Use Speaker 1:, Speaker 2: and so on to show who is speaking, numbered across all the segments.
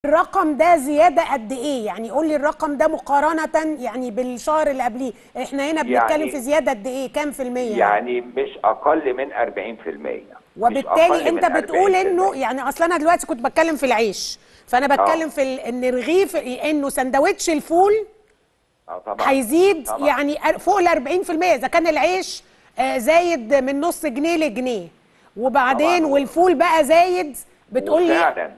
Speaker 1: الرقم ده زياده قد ايه يعني قول لي الرقم ده مقارنه يعني بالشهر اللي قبليه احنا هنا بنتكلم
Speaker 2: يعني-
Speaker 1: في زياده قد ايه كام في الميه
Speaker 2: يعني مش اقل من 40% مش
Speaker 1: وبالتالي
Speaker 2: أقل
Speaker 1: انت
Speaker 2: من
Speaker 1: بتقول
Speaker 2: 40%.
Speaker 1: انه يعني اصلا انا دلوقتي كنت بتكلم في العيش فانا بتكلم
Speaker 2: آه.
Speaker 1: في ال- ان رغيف انه سندوتش الفول
Speaker 2: اه طبعا
Speaker 1: هيزيد
Speaker 2: طبعا.
Speaker 1: يعني أر- فوق ال 40% اذا كان العيش آه، زايد من نص جنيه لجنيه وبعدين
Speaker 2: طبعاً.
Speaker 1: والفول بقى زايد بتقول لي
Speaker 2: وفعلاً.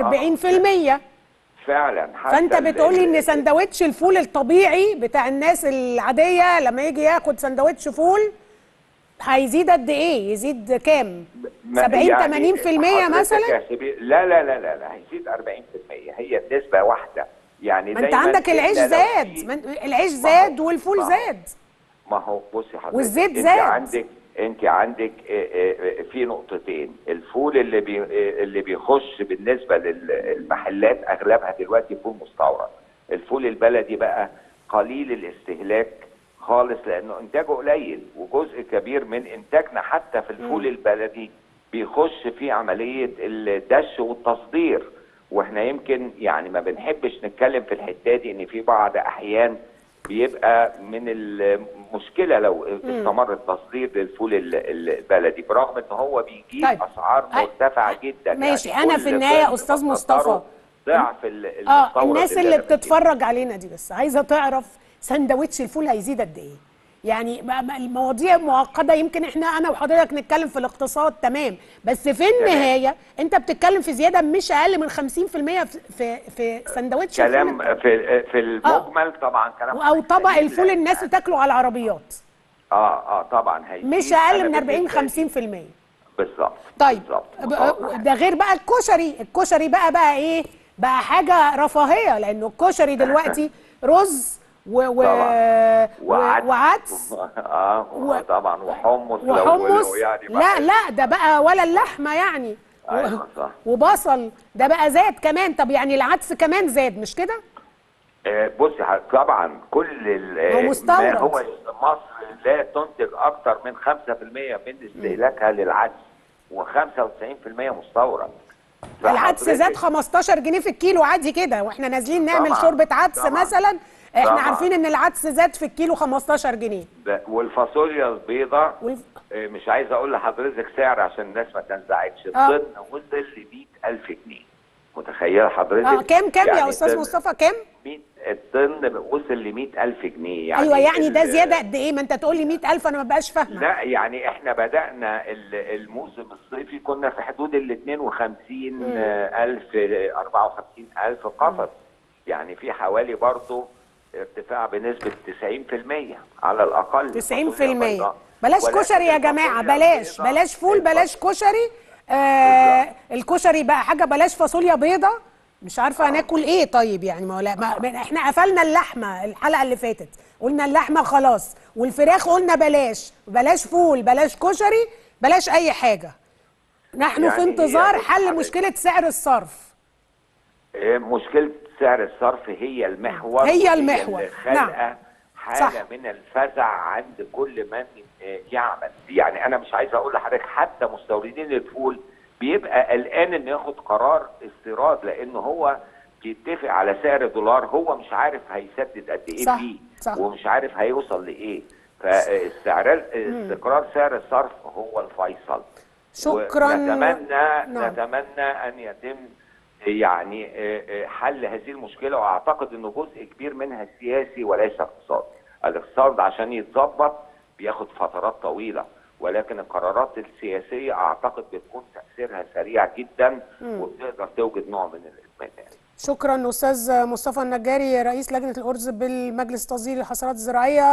Speaker 1: 40%
Speaker 2: فعلا حتى
Speaker 1: فانت
Speaker 2: ال-
Speaker 1: بتقول لي ان
Speaker 2: ال-
Speaker 1: سندوتش الفول الطبيعي بتاع الناس العاديه لما يجي ياخد سندوتش فول هيزيد قد ايه يزيد كام
Speaker 2: ما-
Speaker 1: 70
Speaker 2: يعني
Speaker 1: 80%
Speaker 2: حضرتك
Speaker 1: مثلا
Speaker 2: احسبي- لا لا لا لا لا هيزيد 40% هي النسبة واحدة يعني
Speaker 1: ما انت
Speaker 2: دايماً
Speaker 1: عندك العيش
Speaker 2: إلا لو
Speaker 1: زاد
Speaker 2: في-
Speaker 1: ما انت- العيش
Speaker 2: ما هو-
Speaker 1: زاد والفول
Speaker 2: ما هو-
Speaker 1: زاد
Speaker 2: ما هو بصي حضرتك
Speaker 1: والزيت
Speaker 2: انت
Speaker 1: زاد.
Speaker 2: عندك انت عندك اه، اه، في نقطتين الفول اللي بي اه، اللي بيخش بالنسبه للمحلات اغلبها دلوقتي فول مستورد الفول البلدي بقى قليل الاستهلاك خالص لانه انتاجه قليل وجزء كبير من انتاجنا حتى في الفول البلدي بيخش في عمليه الدش والتصدير واحنا يمكن يعني ما بنحبش نتكلم في الحته دي ان في بعض احيان بيبقى من المشكله لو استمر التصدير للفول ال- البلدي برغم ان هو بيجيب
Speaker 1: طيب.
Speaker 2: اسعار
Speaker 1: أي-
Speaker 2: مرتفعه جدا
Speaker 1: ماشي،
Speaker 2: يعني
Speaker 1: أنا
Speaker 2: كل
Speaker 1: في النهاية
Speaker 2: فل
Speaker 1: أستاذ
Speaker 2: بقدره
Speaker 1: مصطفى.
Speaker 2: ضعف ال-
Speaker 1: اه
Speaker 2: المستورد
Speaker 1: الناس اللي
Speaker 2: أنا بجيبه.
Speaker 1: بتتفرج علينا دي بس عايزه تعرف سندوتش الفول هيزيد قد ايه يعني ما- ما- المواضيع معقده يمكن احنا انا وحضرتك نتكلم في الاقتصاد تمام بس في النهايه انت بتتكلم في زياده مش اقل من 50% في في, في سندوتش
Speaker 2: كلام
Speaker 1: الفول
Speaker 2: في في المجمل طبعا كلام
Speaker 1: او طبق
Speaker 2: سليم،
Speaker 1: الفول
Speaker 2: لأن-
Speaker 1: الناس بتاكله على العربيات
Speaker 2: اه اه طبعا هيزيد
Speaker 1: مش اقل
Speaker 2: أنا
Speaker 1: من 40
Speaker 2: بالنسبة لي-
Speaker 1: 50%
Speaker 2: بالظبط
Speaker 1: طيب
Speaker 2: بالظبط
Speaker 1: ب-
Speaker 2: متوقع.
Speaker 1: ده غير بقى الكشري الكشري بقى بقى ايه بقى حاجه رفاهيه لانه الكشري دلوقتي رز و و
Speaker 2: طبعا.
Speaker 1: و وعدس
Speaker 2: اه
Speaker 1: و-
Speaker 2: طبعا وحمص لو-
Speaker 1: وحمص
Speaker 2: لو يعني
Speaker 1: لا لا ده بقى ولا اللحمه يعني و-
Speaker 2: أيوة صح.
Speaker 1: وبصل ده بقى زاد كمان طب يعني العدس كمان زاد مش كده
Speaker 2: آه، بصي ح- طبعا كل ال-
Speaker 1: هو
Speaker 2: آه،
Speaker 1: مستورد.
Speaker 2: ما هو مصر لا تنتج اكثر من 5% من استهلاكها للعدس و95% مستورد
Speaker 1: العدس
Speaker 2: فحضرتك-
Speaker 1: زاد 15 جنيه في الكيلو عادي كده واحنا نازلين نعمل
Speaker 2: طبعاً،
Speaker 1: شوربه عدس
Speaker 2: طبعاً.
Speaker 1: مثلا احنا
Speaker 2: طبعاً.
Speaker 1: عارفين ان العدس زاد في الكيلو 15 جنيه
Speaker 2: ب- والفاصوليا البيضاء
Speaker 1: والف...
Speaker 2: آه، مش عايز اقول لحضرتك سعر عشان الناس ما تنزعجش
Speaker 1: آه.
Speaker 2: الطن وصل ل 100000 جنيه متخيله حضرتك
Speaker 1: اه كام كام يا
Speaker 2: يعني
Speaker 1: استاذ
Speaker 2: طن-
Speaker 1: مصطفى كام
Speaker 2: 100 الطن وصل ل 100000 جنيه يعني
Speaker 1: ايوه يعني ده
Speaker 2: ال-
Speaker 1: زياده قد ايه ما انت تقول لي 100000 انا ما بقاش فاهمه
Speaker 2: لا يعني احنا بدأنا ال- الموسم الصيفي كنا في حدود ال 52 ألف 54 ألف قفص يعني في حوالي برضه ارتفاع بنسبة 90% على الأقل
Speaker 1: 90% بلاش
Speaker 2: ولكن
Speaker 1: كشري يا جماعه
Speaker 2: الفاصوليا
Speaker 1: بلاش
Speaker 2: البيضاء-
Speaker 1: بلاش فول بلاش كشري آه الكشري بقى حاجه بلاش فاصوليا بيضه مش عارفه هناكل ايه طيب يعني ما, هو لا ما ما- احنا قفلنا اللحمه الحلقه اللي فاتت قلنا اللحمه خلاص والفراخ قلنا بلاش بلاش فول بلاش كشري بلاش اي حاجه نحن
Speaker 2: يعني
Speaker 1: في
Speaker 2: هي
Speaker 1: انتظار
Speaker 2: بص
Speaker 1: حل
Speaker 2: حضرتك.
Speaker 1: مشكله سعر الصرف
Speaker 2: إيه، مشكلة سعر الصرف هي المحور
Speaker 1: هي
Speaker 2: وهي
Speaker 1: المحور،
Speaker 2: اللي خالقة
Speaker 1: نعم.
Speaker 2: حالة
Speaker 1: صح.
Speaker 2: من الفزع عند كل من آه، يعمل يعني أنا مش عايز أقول لحضرتك حتى مستوردين الفول بيبقى قلقان إنه ياخد قرار استيراد لأن هو بيتفق على سعر دولار هو مش عارف هيسدد قد إيه
Speaker 1: صح،
Speaker 2: فيه
Speaker 1: صح.
Speaker 2: ومش عارف هيوصل لإيه فاستعراض استقرار سعر الصرف هو الفيصل
Speaker 1: شكراً.
Speaker 2: نتمنى
Speaker 1: نعم.
Speaker 2: نتمنى ان يتم يعني آه، آه، حل هذه المشكله واعتقد انه جزء كبير منها سياسي وليس اقتصادي. الاقتصاد عشان يتظبط بياخد فترات طويله ولكن القرارات السياسيه اعتقد بتكون تاثيرها سريع جدا وبتقدر توجد نوع من الاطمئنان.
Speaker 1: شكرا استاذ مصطفى النجاري رئيس لجنه الارز بالمجلس التصديري للحصارات الزراعيه